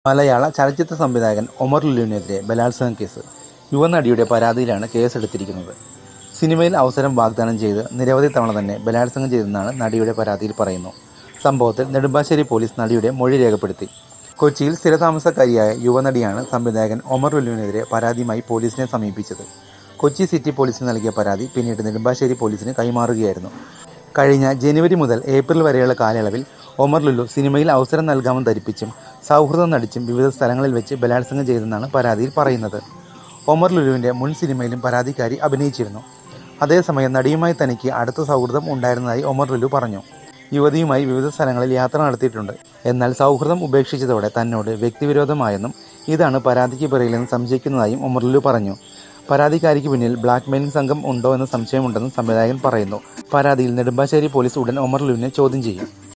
മലയാള ചലച്ചിത്ര സംവിധായകൻ ഒമർ ലുലുവിനെതിരെ ബലാത്സംഗ കേസ് യുവനടിയുടെ പരാതിയിലാണ് കേസെടുത്തിരിക്കുന്നത് സിനിമയിൽ അവസരം വാഗ്ദാനം ചെയ്ത് നിരവധി തവണ തന്നെ ബലാത്സംഗം ചെയ്തെന്നാണ് നടിയുടെ പരാതിയിൽ പറയുന്നു സംഭവത്തിൽ നെടുമ്പാശ്ശേരി പോലീസ് നടിയുടെ മൊഴി രേഖപ്പെടുത്തി കൊച്ചിയിൽ സ്ഥിരതാമസക്കാരിയായ യുവനടിയാണ് സംവിധായകൻ ഒമർ ലുലുവിനെതിരെ പരാതിയുമായി പോലീസിനെ സമീപിച്ചത് കൊച്ചി സിറ്റി പോലീസിന് നൽകിയ പരാതി പിന്നീട് നെടുമ്പാശ്ശേരി പോലീസിന് കൈമാറുകയായിരുന്നു കഴിഞ്ഞ ജനുവരി മുതൽ ഏപ്രിൽ വരെയുള്ള കാലയളവിൽ ഒമർ ലുലു സിനിമയിൽ അവസരം നൽകാമെന്ന് ധരിപ്പിച്ചും സൗഹൃദം നടിച്ചും വിവിധ സ്ഥലങ്ങളിൽ വെച്ച് ബലാത്സംഗം ചെയ്തെന്നാണ് പരാതിയിൽ പറയുന്നത് ഒമർ ലുലുവിൻ്റെ മുൻ സിനിമയിലും പരാതിക്കാരി അഭിനയിച്ചിരുന്നു അതേസമയം നടിയുമായി തനിക്ക് അടുത്ത സൗഹൃദം ഉണ്ടായിരുന്നതായി ഒമർ ലുലു പറഞ്ഞു യുവതിയുമായി വിവിധ സ്ഥലങ്ങളിൽ യാത്ര നടത്തിയിട്ടുണ്ട് എന്നാൽ സൗഹൃദം ഉപേക്ഷിച്ചതോടെ തന്നോട് വ്യക്തിവിരോധമായെന്നും ഇതാണ് പരാതിക്ക് പിറകിലെന്ന് സംശയിക്കുന്നതായും ഒമർ ലുലു പറഞ്ഞു പരാതിക്കാരിക്ക് പിന്നിൽ ബ്ലാക്ക് മെയിലിംഗ് സംഘം ഉണ്ടോ എന്ന സംശയമുണ്ടെന്നും സംവിധായകൻ പറയുന്നു പരാതിയിൽ നെടുമ്പാശ്ശേരി പോലീസ് ഉടൻ ഒമർ ലുലുവിനെ ചോദ്യം ചെയ്യും